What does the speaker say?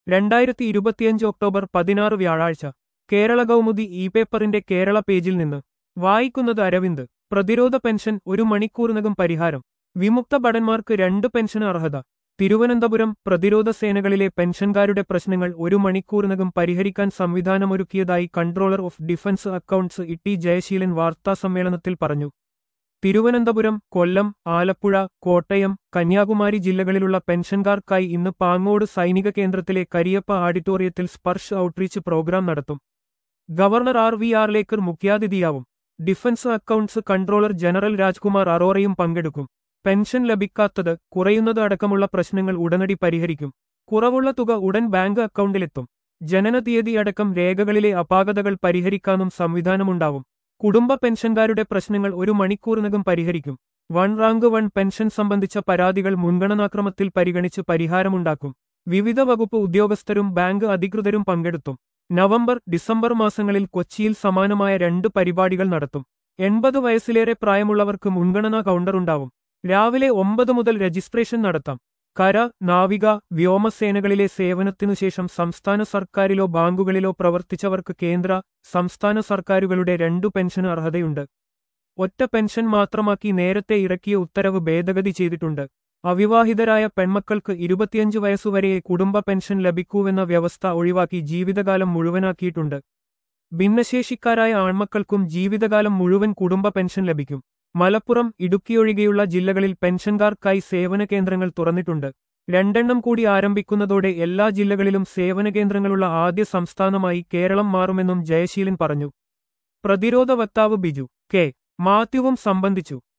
രണ്ടായിരത്തി ഇരുപത്തിയഞ്ച് ഒക്ടോബർ പതിനാറ് വ്യാഴാഴ്ച കേരള കൗമുദി ഇ പേപ്പറിന്റെ കേരള പേജിൽ നിന്ന് വായിക്കുന്നത് അരവിന്ദ് പ്രതിരോധ പെൻഷൻ ഒരു മണിക്കൂറിനകം പരിഹാരം വിമുക്ത ഭടന്മാർക്ക് രണ്ട് പെൻഷൻ അർഹത തിരുവനന്തപുരം പ്രതിരോധ സേനകളിലെ പെൻഷൻകാരുടെ പ്രശ്നങ്ങൾ ഒരു മണിക്കൂറിനകം പരിഹരിക്കാൻ സംവിധാനമൊരുക്കിയതായി controller of defence accounts E Jayaseelan വാർത്താസമ്മേളനത്തിൽ പറഞ്ഞു തിരുവനന്തപുരം കൊല്ലം ആലപ്പുഴ കോട്ടയം കന്യാകുമാരി ജില്ലകളിലുള്ള പെൻഷൻകാർക്കായി ഇന്ന് പാങ്ങോട് സൈനിക കേന്ദ്രത്തിലെ കരിയപ്പ ഓഡിറ്റോറിയത്തിൽ സ്പർശ് ഔട്ട്റീച്ച് പ്രോഗ്രാം നടത്തും ഗവർണർ ആർ വി ആർലേക്കർ മുഖ്യാതിഥിയാവും defence accounts controller general Rajkumar അറോറയും പങ്കെടുക്കും പെൻഷൻ ലഭിക്കാത്തത് കുറയുന്നത് അടക്കമുള്ള പ്രശ്നങ്ങൾ ഉടനടി പരിഹരിക്കും കുറവുള്ള തുക ഉടൻ ബാങ്ക് അക്കൗണ്ടിലെത്തും ജനനതീയതി അടക്കം രേഖകളിലെ അപാകതകൾ പരിഹരിക്കാനും സംവിധാനമുണ്ടാവും കുടുംബ പെൻഷൻകാരുടെ പ്രശ്നങ്ങൾ ഒരു മണിക്കൂറിനകം പരിഹരിക്കും വൺ റാങ്ക് വൺ പെൻഷൻ സംബന്ധിച്ച പരാതികൾ മുൻഗണനാക്രമത്തിൽ പരിഗണിച്ച് പരിഹാരമുണ്ടാക്കും വിവിധ വകുപ്പ് ഉദ്യോഗസ്ഥരും ബാങ്ക് അധികൃതരും പങ്കെടുത്തും നവംബർ ഡിസംബർ മാസങ്ങളിൽ കൊച്ചിയിൽ സമാനമായ രണ്ട് പരിപാടികൾ നടത്തും എൺപത് വയസ്സിലേറെ പ്രായമുള്ളവർക്ക് മുൻഗണനാ കൗണ്ടറുണ്ടാവും രാവിലെ ഒമ്പത് മുതൽ രജിസ്ട്രേഷൻ നടത്താം കര നാവിക വ്യോമസേനകളിലെ സേവനത്തിനുശേഷം സംസ്ഥാന സർക്കാരിലോ ബാങ്കുകളിലോ പ്രവർത്തിച്ചവർക്ക് കേന്ദ്ര സംസ്ഥാന സർക്കാരുകളുടെ രണ്ടു പെൻഷന് അർഹതയുണ്ട് ഒറ്റ പെൻഷൻ മാത്രമാക്കി നേരത്തെ ഇറക്കിയ ഉത്തരവ് ഭേദഗതി ചെയ്തിട്ടുണ്ട് അവിവാഹിതരായ പെൺമക്കൾക്ക് ഇരുപത്തിയഞ്ച് വയസ്സുവരെയെ കുടുംബ പെൻഷൻ ലഭിക്കൂവെന്ന വ്യവസ്ഥ ഒഴിവാക്കി ജീവിതകാലം മുഴുവനാക്കിയിട്ടുണ്ട് ഭിന്നശേഷിക്കാരായ ആൺമക്കൾക്കും ജീവിതകാലം മുഴുവൻ കുടുംബ പെൻഷൻ ലഭിക്കും മലപ്പുറം ഇടുക്കിയൊഴികെയുള്ള ജില്ലകളിൽ പെൻഷൻകാർക്കായി സേവന കേന്ദ്രങ്ങൾ തുറന്നിട്ടുണ്ട് രണ്ടെണ്ണം കൂടി ആരംഭിക്കുന്നതോടെ എല്ലാ ജില്ലകളിലും സേവന കേന്ദ്രങ്ങളുള്ള ആദ്യ സംസ്ഥാനമായി കേരളം മാറുമെന്നും ജയശീലൻ പറഞ്ഞു പ്രതിരോധ വക്താവ് ബിജു കെ മാത്യുവും സംബന്ധിച്ചു